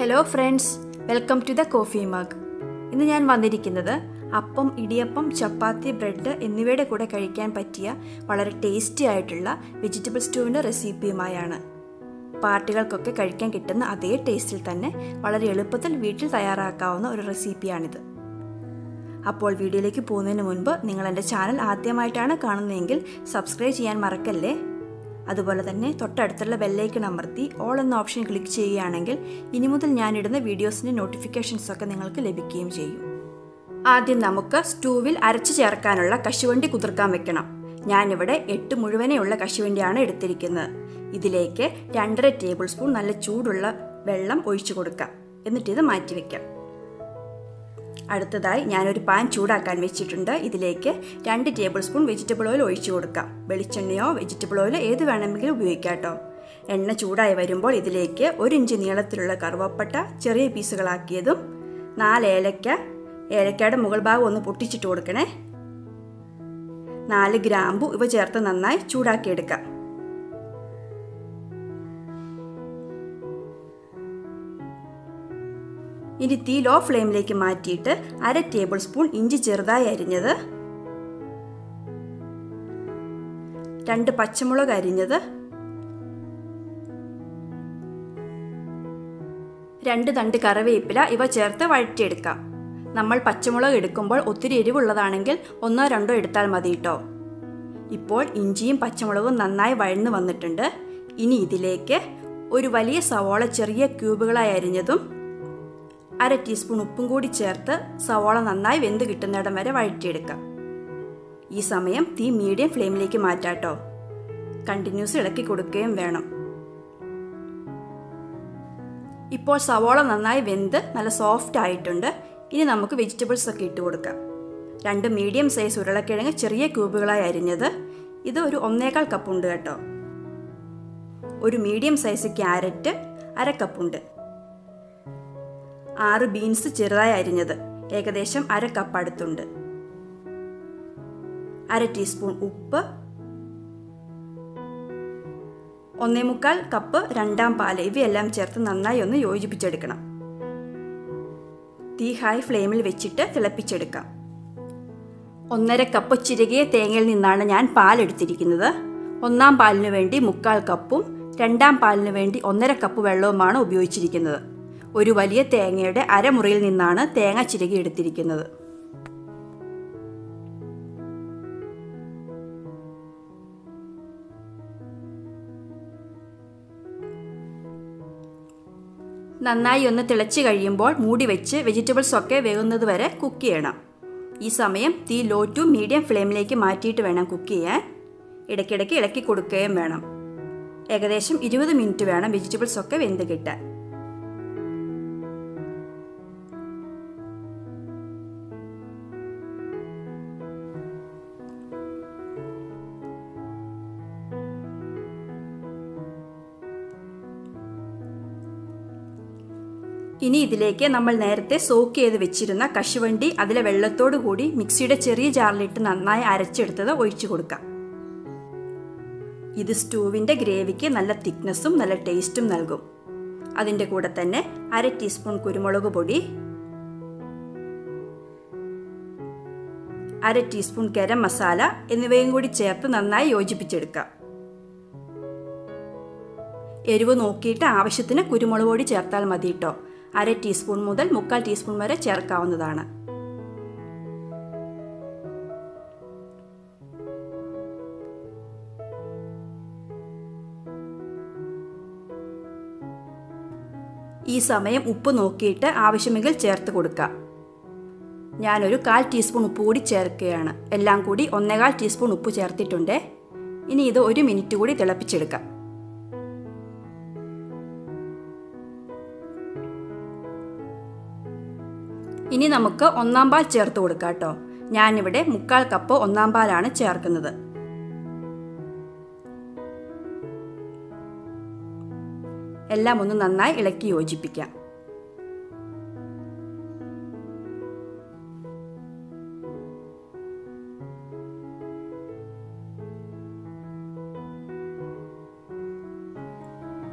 hello friends welcome to the coffee mug ഇന്ന് ഞാൻ വന്നിരിക്കുന്നത് അപ്പം ഇടിയപ്പം ചപ്പാത്തി ബ്രെഡ് എന്നിവയുടെ കൂടെ കഴിക്കാൻ പറ്റിയ വളരെ ടേസ്റ്റി ആയിട്ടുള്ള വെജിറ്റബിൾ സ്റ്റൂവിൻ്റെ റെസിപ്പിയുമായാണ് പാർട്ടികൾക്കൊക്കെ കഴിക്കാൻ കിട്ടുന്ന അതേ ടേസ്റ്റിൽ തന്നെ വളരെ എളുപ്പത്തിൽ വീട്ടിൽ തയ്യാറാക്കാവുന്ന ഒരു റെസിപ്പിയാണിത് അപ്പോൾ വീഡിയോയിലേക്ക് പോകുന്നതിന് മുൻപ് നിങ്ങൾ എൻ്റെ ചാനൽ ആദ്യമായിട്ടാണ് കാണുന്നതെങ്കിൽ സബ്സ്ക്രൈബ് ചെയ്യാൻ മറക്കല്ലേ അതുപോലെ തന്നെ തൊട്ടടുത്തുള്ള ബെല്ലൈക്കൺ അമർത്തി ഓൾ എന്ന ഓപ്ഷൻ ക്ലിക്ക് ചെയ്യുകയാണെങ്കിൽ ഇനി മുതൽ ഞാനിടുന്ന വീഡിയോസിൻ്റെ നോട്ടിഫിക്കേഷൻസ് ഒക്കെ നിങ്ങൾക്ക് ലഭിക്കുകയും ചെയ്യും ആദ്യം നമുക്ക് സ്റ്റൂവിൽ അരച്ചു ചേർക്കാനുള്ള കശുവണ്ടി കുതിർക്കാൻ വെക്കണം ഞാനിവിടെ എട്ട് മുഴുവനെയുള്ള കശുവണ്ടിയാണ് എടുത്തിരിക്കുന്നത് ഇതിലേക്ക് രണ്ടര ടേബിൾ സ്പൂൺ നല്ല ചൂടുള്ള വെള്ളം ഒഴിച്ചു കൊടുക്കാം എന്നിട്ടിത് മാറ്റി വയ്ക്കാം അടുത്തതായി ഞാനൊരു പാൻ ചൂടാക്കാൻ വെച്ചിട്ടുണ്ട് ഇതിലേക്ക് രണ്ട് ടേബിൾ സ്പൂൺ വെജിറ്റബിൾ ഓയിൽ ഒഴിച്ചു കൊടുക്കാം വെളിച്ചെണ്ണയോ വെജിറ്റബിൾ ഓയിലോ ഏത് വേണമെങ്കിലും ഉപയോഗിക്കാം കേട്ടോ എണ്ണ ചൂടായി വരുമ്പോൾ ഇതിലേക്ക് ഒരു ഇഞ്ച് നീളത്തിലുള്ള കറുവപ്പട്ട ചെറിയ പീസുകളാക്കിയതും നാല് ഏലക്ക ഏലക്കയുടെ മുകൾ ഭാഗം ഒന്ന് പൊട്ടിച്ചിട്ട് കൊടുക്കണേ നാല് ഗ്രാമ്പു ഇവ ചേർത്ത് നന്നായി ചൂടാക്കിയെടുക്കാം ഇനി തീ ലോ ഫ്ലെയിമിലേക്ക് മാറ്റിയിട്ട് അര ടേബിൾ സ്പൂൺ ഇഞ്ചി ചെറുതായി അരിഞ്ഞത് രണ്ട് പച്ചമുളക് അരിഞ്ഞത് രണ്ട് തണ്ട് കറിവേപ്പില ഇവ ചേർത്ത് വഴറ്റിയെടുക്കാം നമ്മൾ പച്ചമുളക് എടുക്കുമ്പോൾ ഒത്തിരി എരിവുള്ളതാണെങ്കിൽ ഒന്നോ രണ്ടോ എടുത്താൽ മതി കേട്ടോ ഇപ്പോൾ ഇഞ്ചിയും പച്ചമുളകും നന്നായി വഴന്നു വന്നിട്ടുണ്ട് ഇനി ഇതിലേക്ക് ഒരു വലിയ സവോള ചെറിയ ക്യൂബുകളായി അരിഞ്ഞതും അര ടീസ്പൂൺ ഉപ്പും കൂടി ചേർത്ത് സവോള നന്നായി വെന്ത് കിട്ടുന്നിടം വരെ വഴറ്റിയെടുക്കാം ഈ സമയം തീ മീഡിയം ഫ്ലെയിമിലേക്ക് മാറ്റാട്ടോ കണ്ടിന്യൂസ് ഇളക്കി കൊടുക്കുകയും വേണം ഇപ്പോൾ സവോള നന്നായി വെന്ത് നല്ല സോഫ്റ്റ് ആയിട്ടുണ്ട് ഇനി നമുക്ക് വെജിറ്റബിൾസ് ഒക്കെ ഇട്ട് കൊടുക്കാം രണ്ട് മീഡിയം സൈസ് ഉരുളക്കിഴങ്ങ് ചെറിയ ക്യൂബുകളായി അരിഞ്ഞത് ഇത് ഒരു ഒന്നേകാൽ കപ്പുണ്ട് കേട്ടോ ഒരു മീഡിയം സൈസ് ക്യാരറ്റ് അര കപ്പുണ്ട് ആറ് ബീൻസ് ചെറുതായി അരിഞ്ഞത് ഏകദേശം അര കപ്പ് അടുത്തുണ്ട് അര ടീസ്പൂൺ ഉപ്പ് ഒന്നേ മുക്കാൽ കപ്പ് രണ്ടാം പാല് ഇവയെല്ലാം ചേർത്ത് നന്നായി ഒന്ന് യോജിപ്പിച്ചെടുക്കണം തീ ഹൈ ഫ്ലെയിമിൽ വെച്ചിട്ട് തിളപ്പിച്ചെടുക്കാം ഒന്നര കപ്പ് ചിരകിയ തേങ്ങയിൽ നിന്നാണ് ഞാൻ പാലെടുത്തിരിക്കുന്നത് ഒന്നാം പാലിന് വേണ്ടി മുക്കാൽ കപ്പും രണ്ടാം പാലിന് വേണ്ടി ഒന്നര കപ്പ് വെള്ളവുമാണ് ഉപയോഗിച്ചിരിക്കുന്നത് ഒരു വലിയ തേങ്ങയുടെ അരമുറിയിൽ നിന്നാണ് തേങ്ങ ചിരകി എടുത്തിരിക്കുന്നത് നന്നായി ഒന്ന് തിളച്ച് കഴിയുമ്പോൾ മൂടി വെച്ച് വെജിറ്റബിൾസ് ഒക്കെ വേകുന്നത് വരെ കുക്ക് ചെയ്യണം ഈ സമയം തീ ലോ ടു മീഡിയം ഫ്ലെയിമിലേക്ക് മാറ്റിയിട്ട് വേണം കുക്ക് ചെയ്യാൻ ഇടയ്ക്കിടയ്ക്ക് ഇളക്കി കൊടുക്കുകയും വേണം ഏകദേശം ഇരുപത് മിനിറ്റ് വേണം വെജിറ്റബിൾസ് ഒക്കെ വെന്ത് കിട്ടാൻ ഇനി ഇതിലേക്ക് നമ്മൾ നേരത്തെ സോക്ക് ചെയ്ത് വെച്ചിരുന്ന കശുവണ്ടി അതിലെ വെള്ളത്തോടു കൂടി മിക്സിയുടെ ചെറിയ ജാറിലിട്ട് നന്നായി അരച്ചെടുത്തത് ഒഴിച്ചു കൊടുക്കാം ഇത് സ്റ്റൂവിൻ്റെ ഗ്രേവിക്ക് നല്ല തിക്നെസ്സും നല്ല ടേസ്റ്റും നൽകും അതിൻ്റെ കൂടെ തന്നെ അര ടീസ്പൂൺ കുരുമുളക് പൊടി അര ടീസ്പൂൺ ഗരം മസാല എന്നിവയും കൂടി ചേർത്ത് നന്നായി യോജിപ്പിച്ചെടുക്കാം എരിവ് നോക്കിയിട്ട് ആവശ്യത്തിന് കുരുമുളക് പൊടി ചേർത്താൽ മതി കേട്ടോ അര ടീസ്പൂൺ മുതൽ മുക്കാൽ ടീസ്പൂൺ വരെ ചേർക്കാവുന്നതാണ് ഈ സമയം ഉപ്പ് നോക്കിയിട്ട് ആവശ്യമെങ്കിൽ ചേർത്ത് കൊടുക്കാം ഞാനൊരു കാൽ ടീസ്പൂൺ ഉപ്പ് കൂടി ചേർക്കുകയാണ് എല്ലാം കൂടി ഒന്നേകാൽ ടീസ്പൂൺ ഉപ്പ് ചേർത്തിട്ടുണ്ട് ഇനി ഇത് ഒരു മിനിറ്റ് കൂടി തിളപ്പിച്ചെടുക്കാം ഇനി നമുക്ക് ഒന്നാം പാൽ ചേർത്ത് കൊടുക്കാം കേട്ടോ ഞാനിവിടെ മുക്കാൽ കപ്പ് ഒന്നാം പാലാണ് ചേർക്കുന്നത് എല്ലാം ഒന്ന് നന്നായി ഇളക്കി യോജിപ്പിക്കാം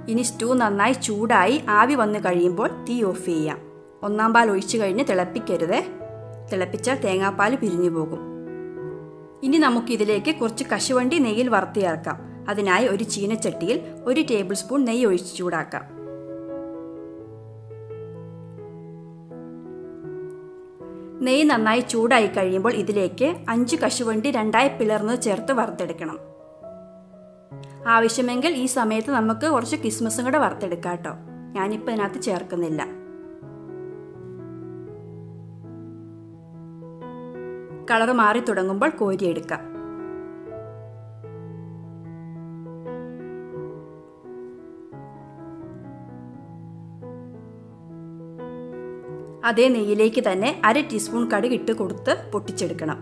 ഇനി സ്റ്റൂ നന്നായി ചൂടായി ആവി വന്നു കഴിയുമ്പോൾ തീ ഓഫ് ചെയ്യാം ഒന്നാം പാൽ ഒഴിച്ചു കഴിഞ്ഞ് തിളപ്പിക്കരുത് തിളപ്പിച്ചാൽ തേങ്ങാപ്പാൽ പിരിഞ്ഞു പോകും ഇനി നമുക്ക് ഇതിലേക്ക് കുറച്ച് കശുവണ്ടി നെയ്യിൽ വറുത്ത് ചേർക്കാം അതിനായി ഒരു ചീനച്ചട്ടിയിൽ ഒരു ടേബിൾ സ്പൂൺ നെയ്യ് ഒഴിച്ച് ചൂടാക്കാം നെയ്യ് നന്നായി ചൂടായി കഴിയുമ്പോൾ ഇതിലേക്ക് അഞ്ച് കശുവണ്ടി രണ്ടായി പിളർന്നത് ചേർത്ത് വറുത്തെടുക്കണം ആവശ്യമെങ്കിൽ ഈ സമയത്ത് നമുക്ക് കുറച്ച് കിസ്മസും കൂടെ വറുത്തെടുക്കാം കേട്ടോ ഞാനിപ്പോൾ ഇതിനകത്ത് ചേർക്കുന്നില്ല കളർ മാറി തുടങ്ങുമ്പോൾ കോരിയെടുക്കാം അതേ നെയ്യിലേക്ക് തന്നെ അര ടീസ്പൂൺ കടുക് ഇട്ട് കൊടുത്ത് പൊട്ടിച്ചെടുക്കണം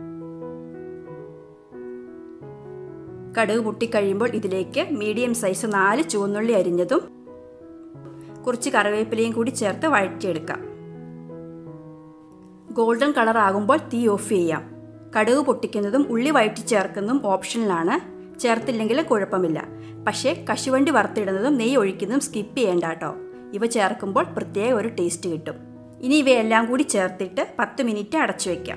കടുക് പൊട്ടിക്കഴിയുമ്പോൾ ഇതിലേക്ക് മീഡിയം സൈസ് നാല് ചുവന്നുള്ളി അരിഞ്ഞതും കുറച്ച് കറിവേപ്പിലയും കൂടി ചേർത്ത് വഴറ്റിയെടുക്കാം ഗോൾഡൻ കളർ ആകുമ്പോൾ തീ ഓഫ് ചെയ്യാം കടുക് പൊട്ടിക്കുന്നതും ഉള്ളി വഴറ്റി ചേർക്കുന്നതും ഓപ്ഷനിലാണ് ചേർത്തില്ലെങ്കിൽ കുഴപ്പമില്ല പക്ഷേ കശുവണ്ടി വറുത്തിടുന്നതും നെയ്യ് ഒഴിക്കുന്നതും സ്കിപ്പ് ചെയ്യേണ്ട കേട്ടോ ഇവ ചേർക്കുമ്പോൾ പ്രത്യേക ഒരു ടേസ്റ്റ് കിട്ടും ഇനി ഇവയെല്ലാം കൂടി ചേർത്തിട്ട് പത്ത് മിനിറ്റ് അടച്ചു വയ്ക്കാം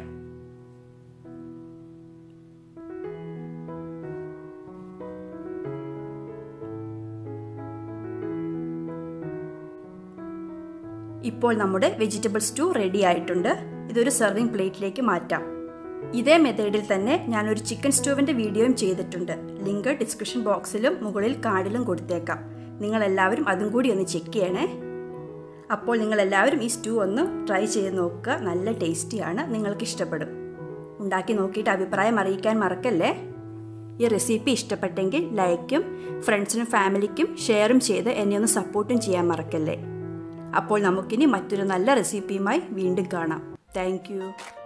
ഇപ്പോൾ നമ്മുടെ വെജിറ്റബിൾ സ്റ്റൂ റെഡി ആയിട്ടുണ്ട് ഇതൊരു സെർവിങ് പ്ലേറ്റിലേക്ക് മാറ്റാം ഇതേ മെത്തേഡിൽ തന്നെ ഞാനൊരു ചിക്കൻ സ്റ്റൂവിൻ്റെ വീഡിയോയും ചെയ്തിട്ടുണ്ട് ലിങ്ക് ഡിസ്ക്രിപ്ഷൻ ബോക്സിലും മുകളിൽ കാർഡിലും കൊടുത്തേക്കാം നിങ്ങളെല്ലാവരും അതും കൂടി ഒന്ന് ചെക്ക് ചെയ്യണേ അപ്പോൾ നിങ്ങളെല്ലാവരും ഈ സ്റ്റൂ ഒന്ന് ട്രൈ ചെയ്ത് നോക്കുക നല്ല ടേസ്റ്റിയാണ് നിങ്ങൾക്ക് ഇഷ്ടപ്പെടും ഉണ്ടാക്കി നോക്കിയിട്ട് അഭിപ്രായം അറിയിക്കാൻ മറക്കല്ലേ ഈ റെസിപ്പി ഇഷ്ടപ്പെട്ടെങ്കിൽ ലൈക്കും ഫ്രണ്ട്സിനും ഫാമിലിക്കും ഷെയറും ചെയ്ത് എന്നെ ഒന്ന് സപ്പോർട്ടും ചെയ്യാൻ മറക്കല്ലേ അപ്പോൾ നമുക്കിനി മറ്റൊരു നല്ല റെസിപ്പിയുമായി വീണ്ടും കാണാം താങ്ക്